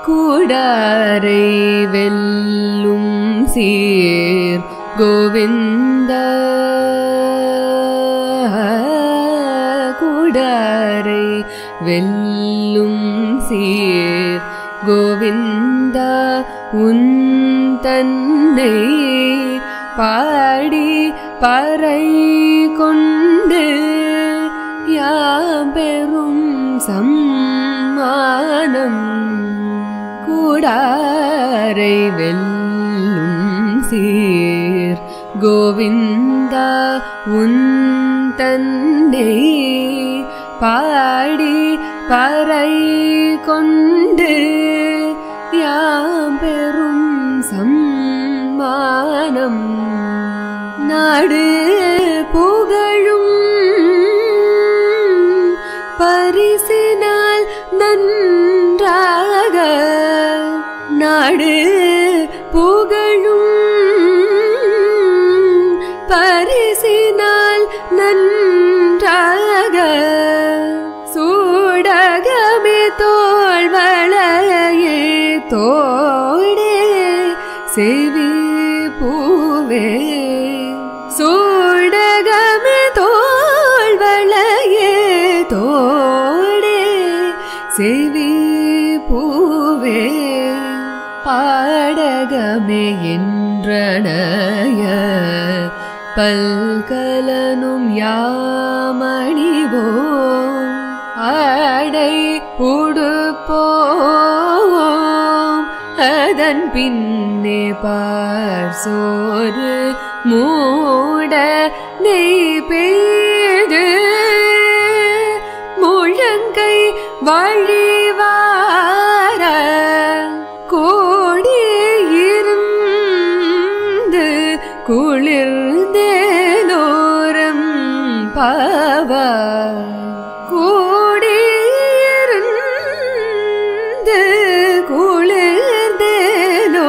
கூடாரை வெல்லும் சீர் கோவிந்த கூடாரை வெல்லும் சீர் கோவிந்தா உன் தன்னை பாடி பறை கொண்டு யாபெரும் சம்மானம் கூடாரை வெல்லும் சீர் கோவிந்தா உன் தந்தை பாடி பறை கொண்டு யாபெரும் சம்மானம் நாடு புகழும் பரிசினால் நன்றாக நாடு புகழும் பரிசினால் நன்றாக சூடகமே தோல்வளையே தோடே செவி பூவே சூடகமே தோல்வளையே தோடே செவி பூவே பாடகமே என்றனைய பல்கலனும் யாமணிவோ ஆடை உடுப்போம் அதன் பின்னே பார் சோறு மூட நெய் பெய்து முழங்கை வழிவார கோடியிருந்து குளிர்ந்தேனோரம் பாவ கூடியிருந்து குளிர்ந்தேனோ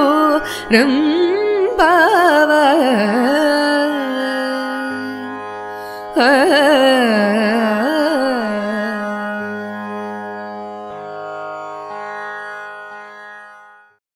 ரம்பாவ